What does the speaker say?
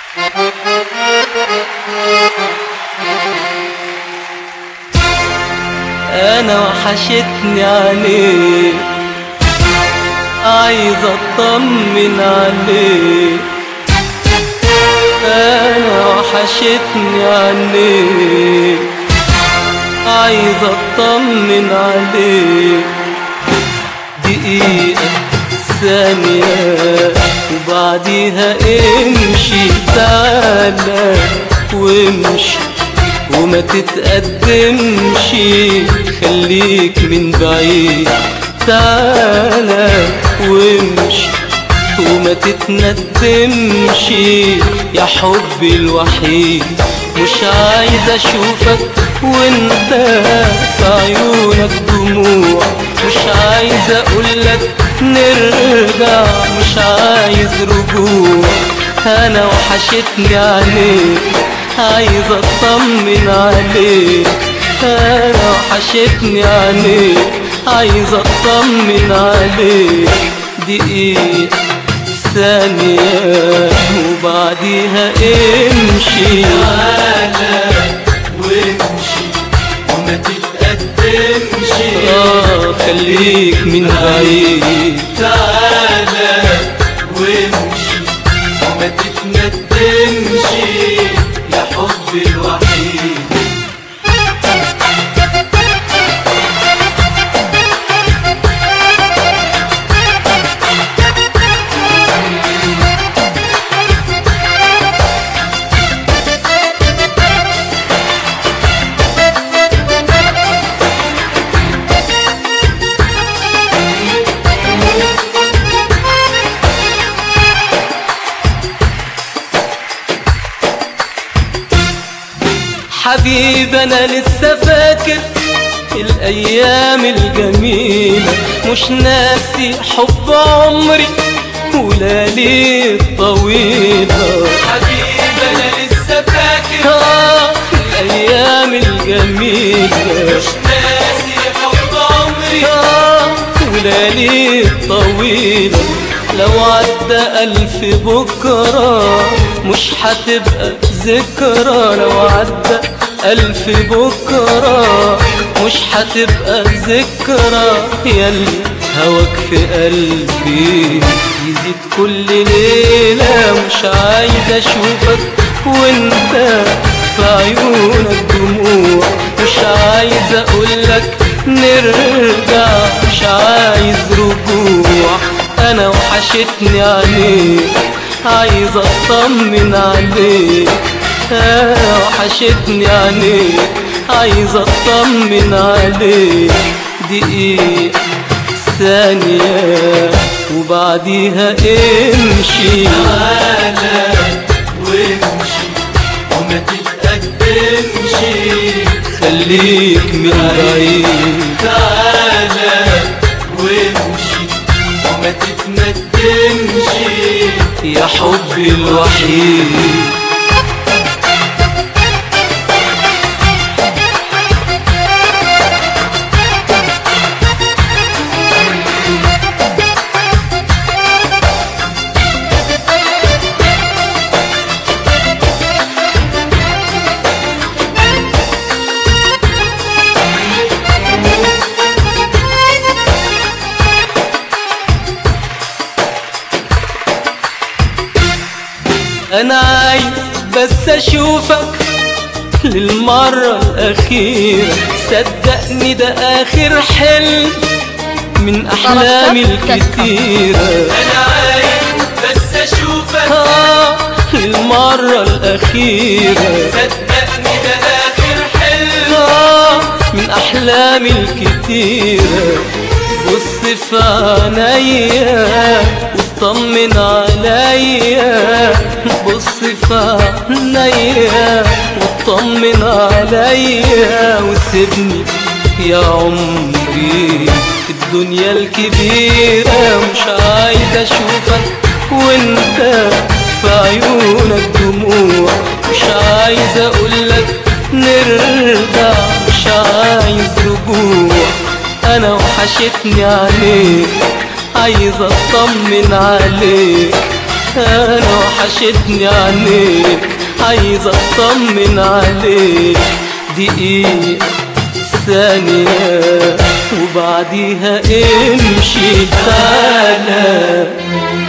انا وحشتني عليك عايز اطمن عليك انا وحشتني عليك عايز اطمن عليك دقيقة ثانية وبعديها امشي تعالى وامشي وما تتقدمش خليك من بعيد تعالى وامشي وما تتندمش يا حبي الوحيد مش عايز اشوفك وانت في عيونك دموع مش عايز اقولك نرجع مش عايز رجوع انا وحشتني عليك عايز اطمن عليك انا وحشتني عليك عايز اطمن عليك دقيقة ثانية وبعديها امشي تعالى وامشي وما تتقدمش اه خليك من بعيد تعالى وامشي وما تتندمش يا حبي الوحيد حبيب انا لسه فاكر الايام الجميلة مش ناسي حب عمري وليالي طويلة حبيب انا لسه فاكر آه الايام الجميلة مش ناسي حب عمري آه وليالي طويلة لو عدى ألف بكرة مش هتبقى ذكرى لو عدى ألف بكرة مش هتبقى ذكرى ياللي هواك في قلبي يزيد كل ليلة مش عايز أشوفك وانت في عيونك دموع مش عايز أقولك نرجع مش عايز رجوع أنا وحشتني عليك عايز أطمن عليك أنا وحشتني عليك عايز أطمن عليك دقيقة ثانية وبعديها امشي تعالى وامشي وما تتقدمش خليك من بعيد تعالى وامشي وما تتندمش يا حبي الوحيد انا عايز بس اشوفك للمرة الأخيرة صدقني ده آخر حلم من أحلامي الكتيرة انا عايز بس اشوفك آه للمرة الأخيرة صدقني ده اخر حلم آه من أحلامي الكتيرة بص في عينيا واطمن عليا بص في عينيا واطمن عليا وسيبني يا عمري في الدنيا الكبيرة مش عايز أشوفك وانت في عيونك دموع مش عايز أقولك نرجع مش عايز رجوع أنا وحشتني عليك عايز أطمن عليك انا وحشتني عينيك عايز اطمن عليك دقيقة ثانية وبعديها امشي تعالى